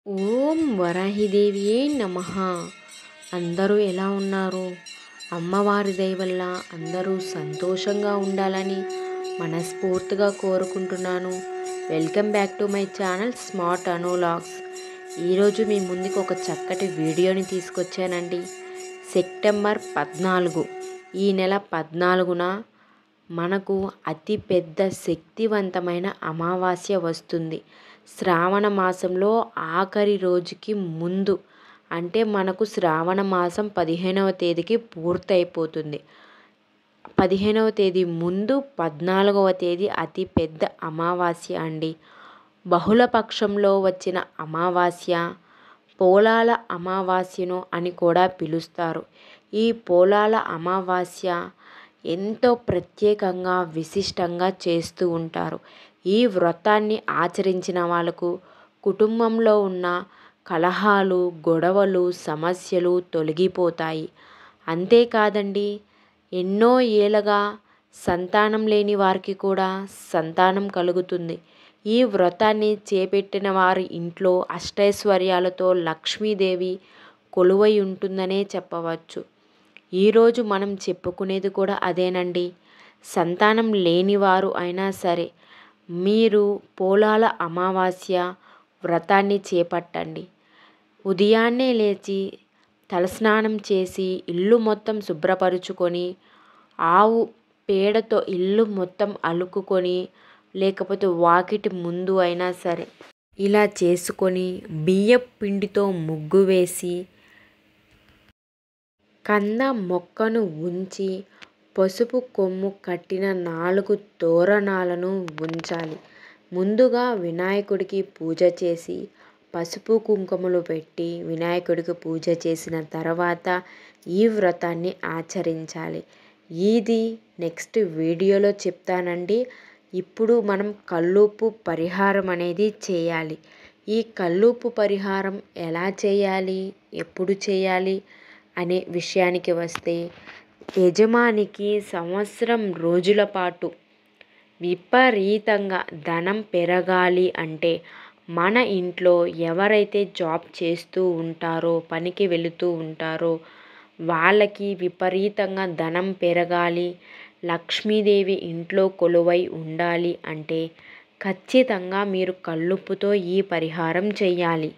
ఓం వరాహిదేవియే నమ అందరూ ఎలా ఉన్నారు అమ్మవారి దయ వల్ల అందరూ సంతోషంగా ఉండాలని మనస్ఫూర్తిగా కోరుకుంటున్నాను welcome back to my channel smart అనులాగ్స్ ఈరోజు మీ ముందుకు ఒక చక్కటి వీడియోని తీసుకొచ్చానండి సెప్టెంబర్ పద్నాలుగు ఈ నెల పద్నాలుగున మనకు అతి పెద్ద శక్తివంతమైన అమావాస్య వస్తుంది శ్రావణ మాసంలో ఆఖరి రోజుకి ముందు అంటే మనకు శ్రావణ మాసం పదిహేనవ తేదీకి పూర్తయిపోతుంది పదిహేనవ తేదీ ముందు పద్నాలుగవ తేదీ అతి పెద్ద అమావాస్య అండి బహుళ పక్షంలో వచ్చిన అమావాస్య పోలాల అమావాస్యను అని కూడా పిలుస్తారు ఈ పోలాల అమావాస్య ఎంతో ప్రత్యేకంగా విశిష్టంగా చేస్తూ ఉంటారు ఈ వ్రతాన్ని ఆచరించిన వాళ్ళకు కుటుంబంలో ఉన్న కలహాలు గొడవలు సమస్యలు తొలగిపోతాయి అంతేకాదండి ఎన్నో ఏళ్ళగా సంతానం లేని వారికి కూడా సంతానం కలుగుతుంది ఈ వ్రతాన్ని చేపట్టిన వారి ఇంట్లో అష్టైశ్వర్యాలతో లక్ష్మీదేవి కొలువై ఉంటుందనే చెప్పవచ్చు ఈరోజు మనం చెప్పుకునేది కూడా అదేనండి సంతానం లేనివారు అయినా సరే మీరు పోలాల అమావాస్య వ్రతాన్ని చేపట్టండి ఉదయాన్నే లేచి తలస్నానం చేసి ఇల్లు మొత్తం శుభ్రపరుచుకొని ఆవు పేడతో ఇల్లు మొత్తం అలుకుకొని లేకపోతే వాకిటి ముందు అయినా సరే ఇలా చేసుకొని బియ్యం పిండితో ముగ్గు వేసి కంద మొక్కను ఉంచి పసుపు కొమ్ము కట్టిన నాలుగు తోరణాలను ఉంచాలి ముందుగా వినాయకుడికి పూజ చేసి పసుపు కుంకుమలు పెట్టి వినాయకుడికి పూజ చేసిన తర్వాత ఈ వ్రతాన్ని ఆచరించాలి ఇది నెక్స్ట్ వీడియోలో చెప్తానండి ఇప్పుడు మనం కల్లుపు పరిహారం అనేది చేయాలి ఈ కల్లుపు పరిహారం ఎలా చేయాలి ఎప్పుడు చేయాలి అనే విషయానికి వస్తే యజమానికి సంవత్సరం రోజుల పాటు విపరీతంగా ధనం పెరగాలి అంటే మన ఇంట్లో ఎవరైతే జాబ్ చేస్తూ ఉంటారో పనికి వెళుతూ ఉంటారో వాళ్ళకి విపరీతంగా ధనం పెరగాలి లక్ష్మీదేవి ఇంట్లో కొలువై ఉండాలి అంటే ఖచ్చితంగా మీరు కల్లుప్పుతో ఈ పరిహారం చేయాలి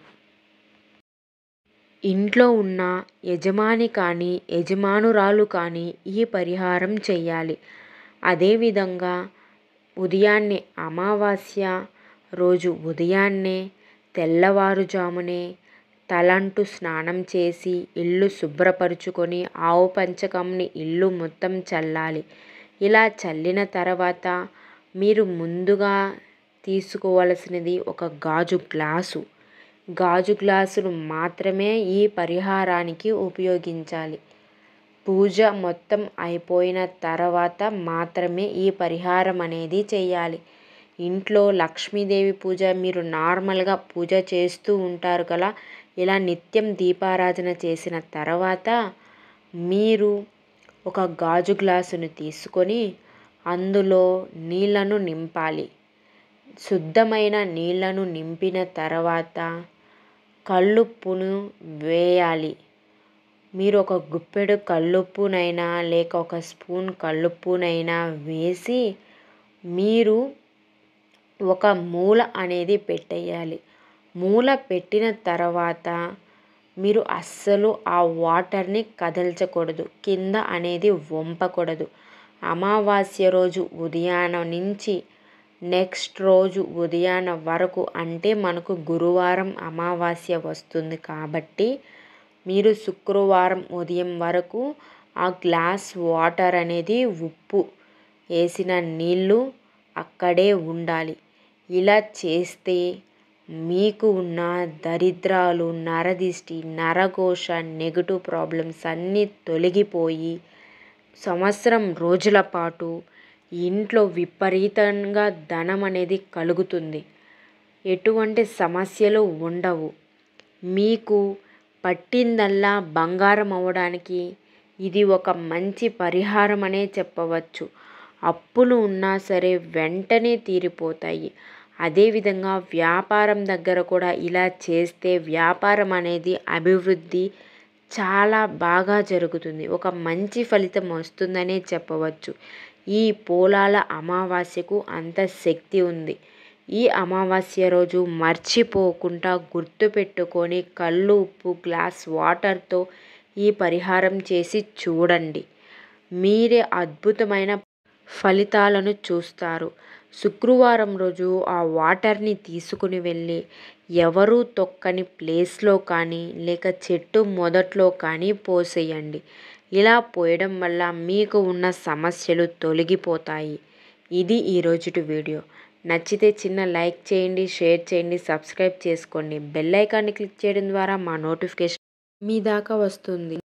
ఇంట్లో ఉన్న యజమాని కానీ యజమానురాలు కానీ ఈ పరిహారం చేయాలి అదేవిధంగా ఉదయాన్నే అమావాస్య రోజు ఉదయాన్నే తెల్లవారుజామునే తలంటు స్నానం చేసి ఇల్లు శుభ్రపరుచుకొని ఆవు పంచకంని ఇల్లు మొత్తం చల్లాలి ఇలా చల్లిన తర్వాత మీరు ముందుగా తీసుకోవలసినది ఒక గాజు గ్లాసు గాజు గ్లాసులు మాత్రమే ఈ పరిహారానికి ఉపయోగించాలి పూజ మొత్తం అయిపోయిన తర్వాత మాత్రమే ఈ పరిహారం అనేది చేయాలి ఇంట్లో లక్ష్మీదేవి పూజ మీరు నార్మల్గా పూజ చేస్తూ ఉంటారు కదా ఇలా నిత్యం దీపారాధన చేసిన తర్వాత మీరు ఒక గాజు గ్లాసును తీసుకొని అందులో నీళ్లను నింపాలి శుద్ధమైన నీళ్లను నింపిన తర్వాత కల్లుప్పును వేయాలి మీరు ఒక గుప్పెడు కల్లుప్పునైనా లేక ఒక స్పూన్ కల్లుప్పునైనా వేసి మీరు ఒక మూల అనేది పెట్టేయాలి మూల పెట్టిన తర్వాత మీరు అస్సలు ఆ వాటర్ని కదల్చకూడదు కింద అనేది వంపకూడదు అమావాస్య రోజు ఉదయాన్నం నుంచి నెక్స్ట్ రోజు ఉదయాన్నం వరకు అంటే మనకు గురువారం అమావాస్య వస్తుంది కాబట్టి మీరు శుక్రవారం ఉదయం వరకు ఆ గ్లాస్ వాటర్ అనేది ఉప్పు వేసిన నీళ్ళు అక్కడే ఉండాలి ఇలా చేస్తే మీకు ఉన్న దరిద్రాలు నరదిష్టి నరఘోష నెగటివ్ ప్రాబ్లమ్స్ అన్నీ తొలగిపోయి సంవత్సరం రోజుల పాటు ఇంట్లో విపరీతంగా ధనం అనేది కలుగుతుంది ఎటువంటి సమస్యలు ఉండవు మీకు పట్టిందల్లా బంగారం అవ్వడానికి ఇది ఒక మంచి పరిహారం అనే చెప్పవచ్చు అప్పులు ఉన్నా సరే వెంటనే తీరిపోతాయి అదేవిధంగా వ్యాపారం దగ్గర కూడా ఇలా చేస్తే వ్యాపారం అనేది అభివృద్ధి చాలా బాగా జరుగుతుంది ఒక మంచి ఫలితం వస్తుందనే చెప్పవచ్చు ఈ పోలాల అమావాస్యకు అంత శక్తి ఉంది ఈ అమావాస్య రోజు మర్చిపోకుండా గుర్తుపెట్టుకొని కళ్ళు ఉప్పు గ్లాస్ వాటర్తో ఈ పరిహారం చేసి చూడండి మీరే అద్భుతమైన ఫలితాలను చూస్తారు శుక్రవారం రోజు ఆ వాటర్ని తీసుకుని వెళ్ళి ఎవరూ తొక్కని ప్లేస్లో కానీ లేక చెట్టు మొదట్లో కానీ పోసేయండి ఇలా పోయడం వల్ల మీకు ఉన్న సమస్యలు తొలగిపోతాయి ఇది ఈరోజుటి వీడియో నచ్చితే చిన్న లైక్ చేయండి షేర్ చేయండి సబ్స్క్రైబ్ చేసుకోండి బెల్ ఐకాన్ని క్లిక్ చేయడం ద్వారా మా నోటిఫికేషన్ మీ దాకా వస్తుంది